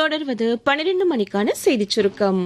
தொடர்வது பன்னிரண்டு மணிக்கான செய்திச் சுருக்கம்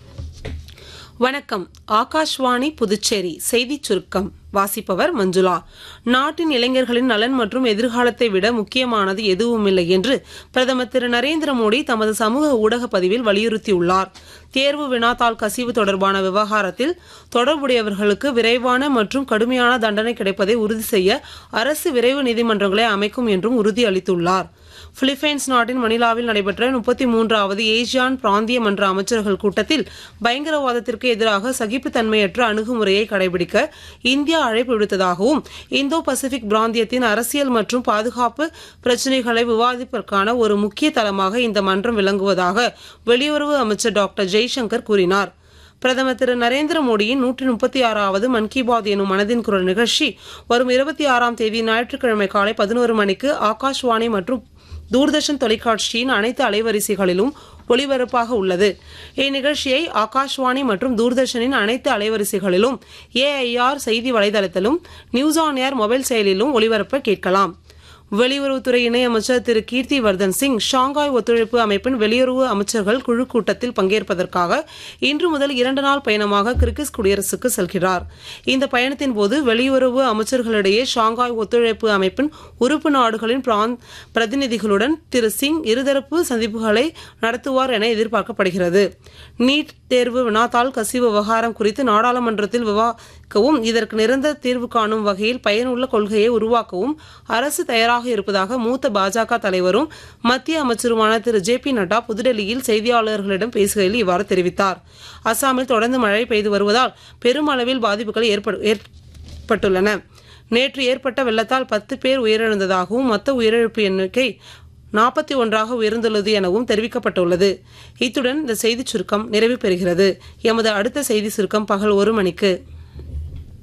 வணக்கம் ஆகாஷ்வாணி புதுச்சேரி செய்திச் சுருக்கம் வாசிப்பவர் மஞ்சுளா நாட்டின் இளைஞர்களின் நலன் மற்றும் எதிர்காலத்தை விட முக்கியமானது எதுவுமில்லை என்று பிரதமர் திரு நரேந்திர மோடி தமது சமூக ஊடக பதிவில் வலியுறுத்தியுள்ளார் தேர்வு வினாத்தாள் கசிவு தொடர்பான விவகாரத்தில் தொடர்புடையவர்களுக்கு விரைவான மற்றும் கடுமையான தண்டனை கிடைப்பதை உறுதி செய்ய அரசு விரைவு நீதிமன்றங்களை அமைக்கும் என்றும் உறுதியளித்துள்ளார் பிலிப்பைன்ஸ் நாட்டின் மணிலாவில் நடைபெற்ற முப்பத்தி மூன்றாவது ஏசியான் பிராந்திய மன்ற அமைச்சர்கள் கூட்டத்தில் பயங்கரவாதத்திற்கு எதிராக சகிப்புத்தன்மையற்ற அணுகுமுறையை கடைபிடிக்க இந்தியா அழைப்பு விடுத்ததாகவும் இந்தோ பசிபிக் பிராந்தியத்தின் அரசியல் மற்றும் பாதுகாப்பு பிரச்சினைகளை விவாதிப்பதற்கான ஒரு முக்கிய தளமாக இந்த மன்றம் விளங்குவதாக வெளியுறவு அமைச்சர் டாக்டர் ஜெய்சங்கர் கூறினார் பிரதமர் திரு நரேந்திர மோடியின் நூற்றி முப்பத்தி ஆறாவது மன் கி பாத் எனும் மனதின் குரல் நிகழ்ச்சி வரும் இருபத்தி ஆறாம் தேதி ஞாயிற்றுக்கிழமை காலை பதினோரு மணிக்கு ஆகாஷ்வாணி மற்றும் தூர்தர்ஷன் தொலைக்காட்சியின் அனைத்து அலைவரிசைகளிலும் ஒளிபரப்பாக உள்ளது இந்நிகழ்ச்சியை ஆகாஷ்வாணி மற்றும் தூர்தர்ஷனின் அனைத்து அலைவரிசைகளிலும் ஏஐஆர் செய்தி வலைதளத்திலும் நியூஸ் ஆன் ஏர் மொபைல் செயலிலும் ஒளிபரப்ப கேட்கலாம் வெளியுறவுத்துறை இணையமைச்சர் திரு கீர்த்தி வர்தன் சிங் ஷாங்காய் ஒத்துழைப்பு அமைப்பின் வெளியுறவு அமைச்சர்கள் குழு கூட்டத்தில் பங்கேற்பதற்காக இன்று முதல் இரண்டு நாள் பயணமாக கிர்கிஸ் குடியரசுக்கு செல்கிறார் இந்த பயணத்தின் போது வெளியுறவு அமைச்சர்களிடையே ஷாங்காய் ஒத்துழைப்பு அமைப்பின் உறுப்பு நாடுகளின் பிராந் பிரதிநிதிகளுடன் திரு சிங் இருதரப்பு சந்திப்புகளை நடத்துவார் என எதிர்பார்க்கப்படுகிறது நீட் தேர்வு வினாத்தாள் கசிவு விவகாரம் குறித்து நாடாளுமன்றத்தில் விவாதிக்கவும் இதற்கு நிரந்தர தீர்வு காணும் வகையில் பயனுள்ள கொள்கையை உருவாக்கவும் அரசு தயாராக இருப்பதாக மூத்த பாஜக தலைவரும் மத்திய அமைச்சருமான திரு ஜே பி நட்டா புதுடெல்லியில் செய்தியாளர்களிடம் பேசுகையில் இவ்வாறு தெரிவித்தார் அசாமில் தொடர்ந்து மழை பெய்து வருவதால் பெருமளவில் பாதிப்புகள் ஏற்படு- ஏற்பட்டுள்ளன நேற்று ஏற்பட்ட வெள்ளத்தால் பத்து பேர் உயிரிழந்ததாகவும் மொத்த உயிரிழப்பு எண்ணிக்கை நாற்பத்தி ஒன்றாக உயர்ந்துள்ளது எனவும் தெரிவிக்கப்பட்டுள்ளது இத்துடன் இந்த செய்திச் சுருக்கம் நிறைவு பெறுகிறது எமது அடுத்த செய்தி சுருக்கம் பகல் ஒரு மணிக்கு